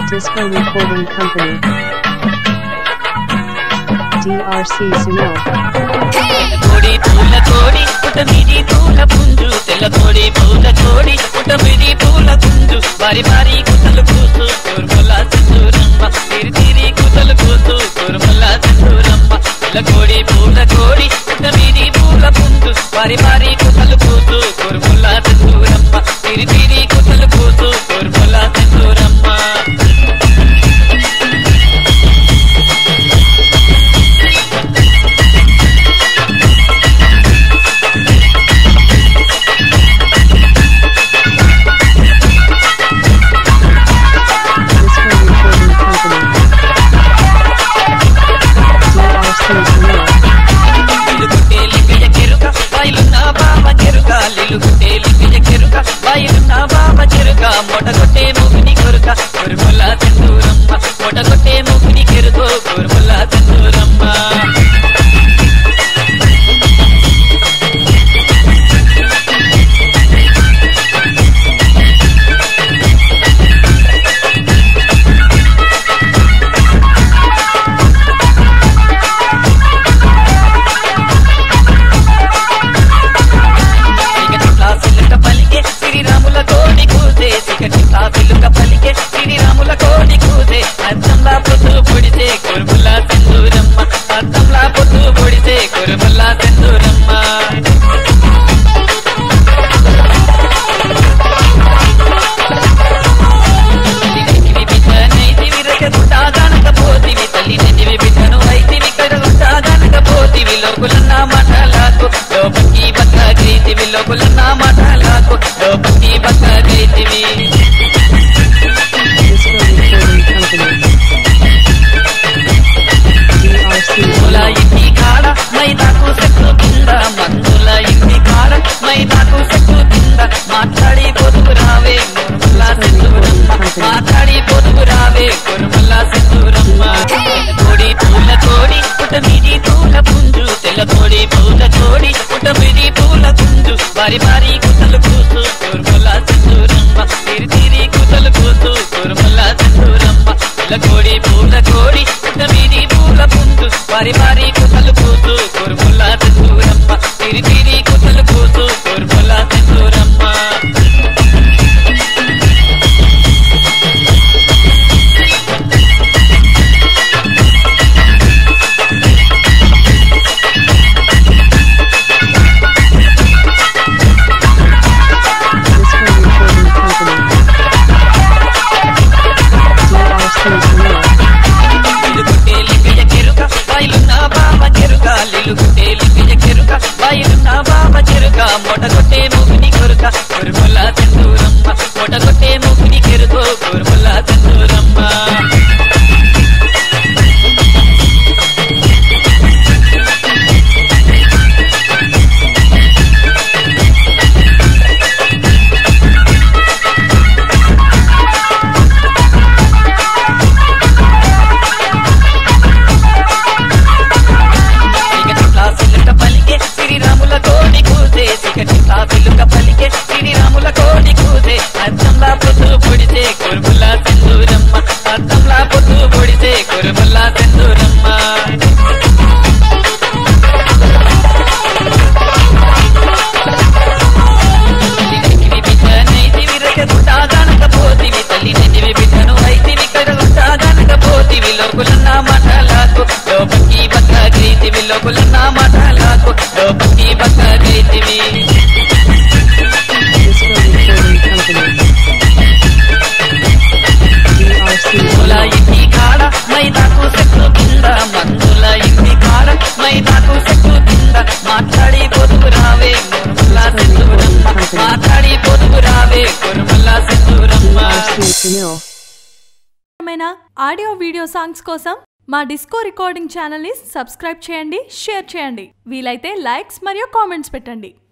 Disco Recording Company. DRC Sunil. కోడి పూల కోడి పుటమిది పూల పుంజు తెల్ల కోడి పూల కోడి పుటమిది పూల పుంజు వారి వారి కుతలు కూసు కూర్మల చందూరమ్మ తిరి తిరి కుతలు కూసు కూర్మల చందూరమ్మ తెల్ల కోడి పూల కోడి పుటమిది పూల పుంజు వారి వారి కుతలు కూసు కూర్మల చందూరమ్మ తిరి తిరి కుతలు కూసు కూర్మల చందూరమ్మ Disco Recording Company. DRC Sunil. లిలుగుటే లిపియ కెరుక బయలున్న బాబ కెరుక లిలుగుటే లిపియ కెరుక బయలున్న బాబ కెరుక మొటగొట్టే ముగుని కొరుక కురుముల చందూరమ్మ మొటగొట్టే ముగుని కెరుకో కురుముల చందూరమ్మ సిగటి క్లాసులుక పలికే శ్రీరాముల కోడి కూసే సిగటి క్లాసులుక పలికే శ్రీరాముల కోడి కూసే అద్దంలా పొద్దు పొడిసే కురుముల చందూరమ్మ అద్దంలా పొద్దు పొడిసే కురుముల చందూరమ్మ తల్లిదండ్రి బిడ్డనైతివి రకగుంటాగనకపోతివి తల్లిదండ్రి బిడ్డను అయితివి కడగుంటాగనకపోతివి లోకులన్న మఠలాకు లోపకి బక్కగైతివి లోకులన్న మఠలాకు లోపకి బక్కగైతివి Disco Recording Company. DRC మందుల Sunil. ఇంటి కాడ మైదాకు చెట్టు కింద మందుల ఇంటి కాడ మైదాకు చెట్టు కింద మాట్లాడి పొదుపు రావే కురుమల్ల సింధూరమ్మ మాట్లాడి పొదుపు రావే కురుమల్ల సింధూరమ్మ కోడి పూల కోడి పుటమిది పూల పుంజు తెల్ల కోడి పూల కోడి పుటమిది పూల పుంజు వారి వారి కుతలు కూసు కురుమల్ల సింధూరమ్మ తిరి తిరి కుతలు కూసు కురుమల్ల సింధూరమ్మ తెల్ల కోడి పూల కోడి పుటమిది పూల పుంజు వారి వారి కుతలు కూసు కురుముల సింధూరమ్మ తిరి తిరి కుతలు కూసు కురుముల సింధూరమ్మ Disco Recording Company. DRC Sunil. లిలుగుటే లిపియ కెరుక బయలున్న బాబ కెరుక లిలుగుటే లిపియ కెరుక బయలున్న బాబ కెరుక మొటగొట్టే ముగుని కొరుక కురుముల సింధూరమ్మ మొటగొట్టే ముగుని కెరుకో కురుముల సింధూరమ్మ సిగటి క్లాసులుక పలికే శ్రీరాముల కోడి కూసే సిగటి క్లాసులుక పలికే శ్రీరాముల కోడి కూసే అద్దంలా పొద్దు పొడిసే కురుముల సింధూరమ్మ అద్దంలా పొద్దు పొడిసే కురుముల సింధూరమ్మ తల్లిదండ్రి బిడ్డనైతివి రకగుంటాగనకపోతివి తల్లిదండ్రి బిడ్డను అయితివి కడగుంటాగనకపోతివి లోకులన్న మఠలాకు లోపకి బక్కగైతివి లోకులన్న మఠలాకు లోపకి బక్కగైతివి Disco Recording Company. DRC మందుల Sunil. ఇంటి కాడ మైదాకు చెట్టు కింద మందుల ఇంటి కాడ మైదాకు చెట్టు కింద మాట్లాడి పొదుపు రావే కురుమల్ల సింధూరమ్మ మాట్లాడి పొదుపు రావే కురుమల్ల సింధూరమ్మ DRC Sunil. మైన ఆడియో వీడియో సాంగ్స్ కోసం మా డిస్కో రికార్డింగ్ ఛానల్ని సబ్స్క్రైబ్ చేయండి షేర్ చేయండి వీలైతే లైక్స్ మరియు కామెంట్స్ పెట్టండి